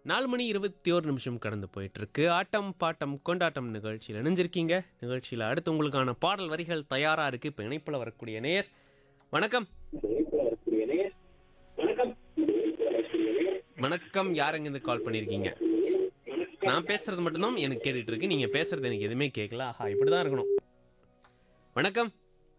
நாலு மணி இருபத்தி ஒரு நிமிஷம் கடந்து போயிட்டு இருக்கு ஆட்டம் பாட்டம் கொண்டாட்டம் நிகழ்ச்சியில் இணைஞ்சிருக்கீங்க நிகழ்ச்சியில் அடுத்து உங்களுக்கான பாடல் வரிகள் தயாரா இருக்கு இப்போ இணைப்பில் வரக்கூடிய நேயர் வணக்கம் வணக்கம் யாருங்க இருந்து கால் பண்ணியிருக்கீங்க நான் பேசுறது மட்டும்தான் எனக்கு கேட்டுட்டு இருக்கு நீங்க பேசுறது எனக்கு எதுவுமே கேட்கல ஆஹா இப்படிதான் இருக்கணும் வணக்கம்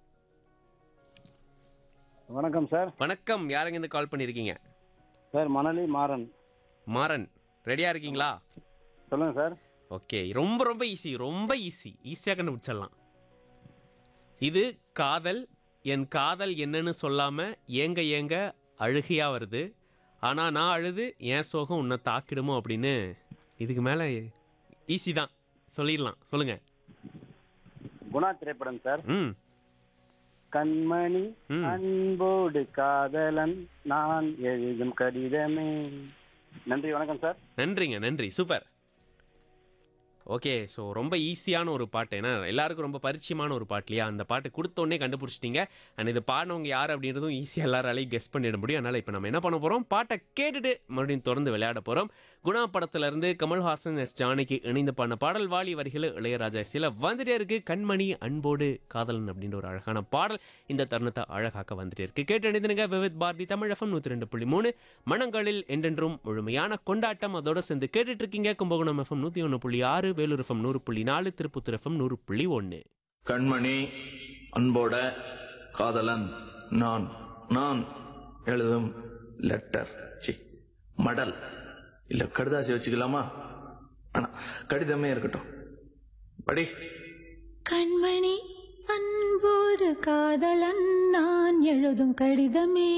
வணக்கம் சார் வணக்கம் யாருங்க இருந்து கால் பண்ணியிருக்கீங்க சார் மணலி மாறன் மாறன் ரெடியா இருக்கீங்களா சொல்லுங்க சார் ஓகே ரொம்ப ரொம்ப ஈஸி ரொம்ப ஈஸி ஈஸியாக கண்டுபிடிச்சிடலாம் இது காதல் என் காதல் என்னன்னு சொல்லாம ஏங்க ஏங்க அழுகையா வருது ஆனா நான் அழுது என் சோகம் உன்னை தாக்கிடுமோ அப்படின்னு இதுக்கு மேல ஈஸி தான் சொல்லிடலாம் சொல்லுங்க குணா திரைப்படம் சார் ம் கண்மணி ம். அன்போடு காதலன் நான் எழுதும் கடிதமே நன்றி வணக்கம் சார் நன்றிங்க நன்றி சூப்பர் ஓகே ஸோ ரொம்ப ஈஸியான ஒரு பாட்டு ஏன்னா எல்லாருக்கும் ரொம்ப பரிச்சயமான ஒரு பாட்டு இல்லையா அந்த பாட்டு கொடுத்தோடனே கண்டுபிடிச்சிட்டீங்க அண்ட் இது பாடினவங்க யார் அப்படின்றதும் ஈஸியாக எல்லாராலையும் கெஸ் பண்ணிட முடியும் அதனால் இப்போ நம்ம என்ன பண்ண போகிறோம் பாட்டை கேட்டுட்டு மறுபடியும் தொடர்ந்து விளையாட போகிறோம் குணா படத்துலேருந்து கமல்ஹாசன் எஸ் ஜானகி இணைந்து பாடின பாடல் வாலி வரிகள் இளையராஜா சில வந்துட்டே இருக்கு கண்மணி அன்போடு காதலன் அப்படின்ற ஒரு அழகான பாடல் இந்த தருணத்தை அழகாக்க வந்துட்டே இருக்கு கேட்டு இணைந்துங்க விவித் பாரதி தமிழ் எஃப்எம் நூற்றி ரெண்டு புள்ளி மூணு மனங்களில் என்றென்றும் முழுமையான கொண்டாட்டம் அதோட சேர்ந்து கேட்டுட்டு இருக்கீங்க கும்பகோணம் எஃப்எம் நூற்றி ஒன்று புள்ளி ஆறு வேலூர் எஃப்எம் நூறு புள்ளி நாலு திருப்பத்தூர் எஃப்எம் நூறு புள்ளி ஒன்று கண்மணி அன்போட காதலன் நான் நான் எழுதும் லெட்டர் சி மடல் இல்ல கடுதாசி வச்சுக்கலாமா ஆனா கடிதமே இருக்கட்டும் படி கண்மணி அன்போடு காதலன் நான் எழுதும் கடிதமே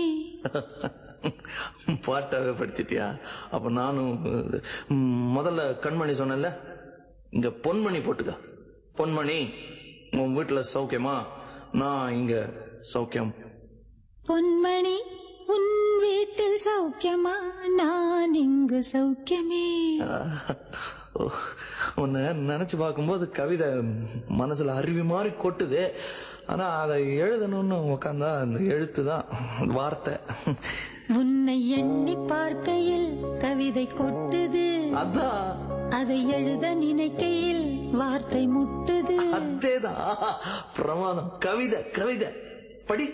பாட்டாவே படிச்சிட்டியா அப்ப நானும் ம், முதல்ல கண்மணி சொன்னேன்ல இங்க பொன்மணி போட்டுக்க பொன்மணி உன் வீட்டுல சௌக்கியமா நான் இங்க சௌக்கியம் பொன்மணி உன் வீட்டில் சௌக்கியமா நான் இங்கு சௌக்கியமே ஓ, உன்னை நினைச்சு பார்க்கும்போது கவிதை மனசுல அருவி மாதிரி கொட்டுது ஆனா அதை எழுதணும்னு உக்காந்தா அந்த எழுத்து தான் வார்த்தை உன்னை எண்ணி பார்க்கையில் கவிதை கொட்டுது அதான் அதை எழுத நினைக்கையில் வார்த்தை முட்டுது அதேதான் பிரமாதம் கவிதை கவிதை படி